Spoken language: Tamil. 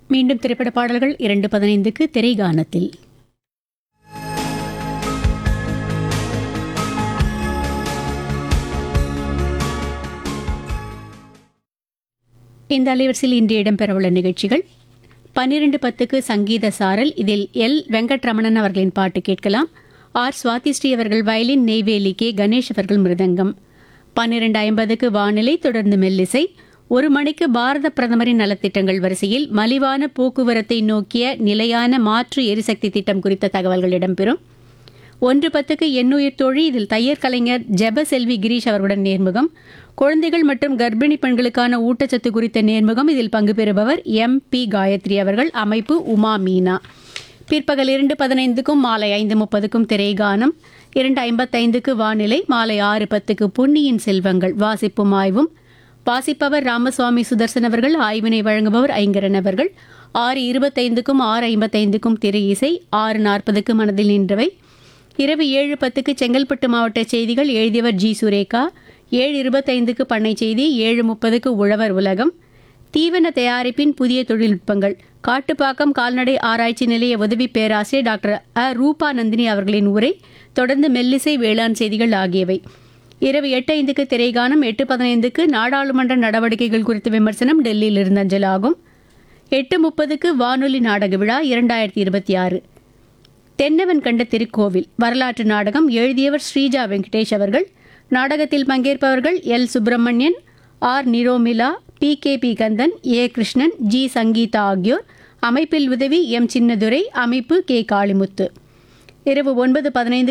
மீண்டும் திரைப்பட பாடல்கள் இரண்டு பதினைந்துக்கு திரைகானத்தில் இந்த அலைவரிசையில் இன்று இடம்பெறவுள்ள நிகழ்ச்சிகள் பன்னிரண்டு பத்துக்கு சங்கீத சாரல் இதில் எல் வெங்கட்ரமணன் அவர்களின் பாட்டு கேட்கலாம் ஆர் சுவாதிஸ்ரீ அவர்கள் வயலின் நெய்வேலி கே கணேஷ் அவர்கள் மிருதங்கம் பன்னிரண்டு ஐம்பதுக்கு வானிலை தொடர்ந்து மெல்லிசை ஒரு மணிக்கு பாரத பிரதமரின் நலத்திட்டங்கள் வரிசையில் மலிவான போக்குவரத்தை நோக்கிய நிலையான மாற்று எரிசக்தி திட்டம் குறித்த தகவல்கள் இடம்பெறும் ஒன்று பத்துக்கு எண்ணுயிர் தோழி இதில் தையர் கலைஞர் ஜெப செல்வி கிரீஷ் அவர்களுடன் நேர்முகம் குழந்தைகள் மற்றும் கர்ப்பிணி பெண்களுக்கான ஊட்டச்சத்து குறித்த நேர்முகம் இதில் பங்கு பெறுபவர் எம் பி காயத்ரி அவர்கள் அமைப்பு உமா மீனா பிற்பகல் இரண்டு பதினைந்துக்கும் மாலை ஐந்து முப்பதுக்கும் திரைகானம் இரண்டு ஐம்பத்தைந்துக்கு வானிலை மாலை ஆறு பத்துக்கு பொன்னியின் செல்வங்கள் வாசிப்பும் ஆய்வும் வாசிப்பவர் ராமசுவாமி சுதர்சன் அவர்கள் ஆய்வினை வழங்குபவர் ஐங்கரன் அவர்கள் ஆறு இருபத்தைந்துக்கும் ஆறு ஐம்பத்தைந்துக்கும் திரை இசை ஆறு நாற்பதுக்கு மனதில் நின்றவை இரவு ஏழு பத்துக்கு செங்கல்பட்டு மாவட்ட செய்திகள் எழுதியவர் ஜி சுரேகா ஏழு இருபத்தைந்துக்கு பண்ணை செய்தி ஏழு முப்பதுக்கு உழவர் உலகம் தீவன தயாரிப்பின் புதிய தொழில்நுட்பங்கள் காட்டுப்பாக்கம் கால்நடை ஆராய்ச்சி நிலைய உதவி பேராசிரியர் டாக்டர் அ ரூபா நந்தினி அவர்களின் உரை தொடர்ந்து மெல்லிசை வேளாண் செய்திகள் ஆகியவை இரவு எட்டு ஐந்துக்கு திரைகானம் எட்டு பதினைந்துக்கு நாடாளுமன்ற நடவடிக்கைகள் குறித்த விமர்சனம் டெல்லியில் இருந்து அஞ்சலாகும் எட்டு முப்பதுக்கு வானொலி நாடக விழா இரண்டாயிரத்தி இருபத்தி ஆறு தென்னவன் கண்ட திருக்கோவில் வரலாற்று நாடகம் எழுதியவர் ஸ்ரீஜா வெங்கடேஷ் அவர்கள் நாடகத்தில் பங்கேற்பவர்கள் L Subramanian R Niromila P K P Kandan A Krishnan G Sangeetha ஆகியோர் அமைப்பில் உதவி எம் சின்னதுரை அமைப்பு கே காளிமுத்து இரவு ஒன்பது பதினைந்து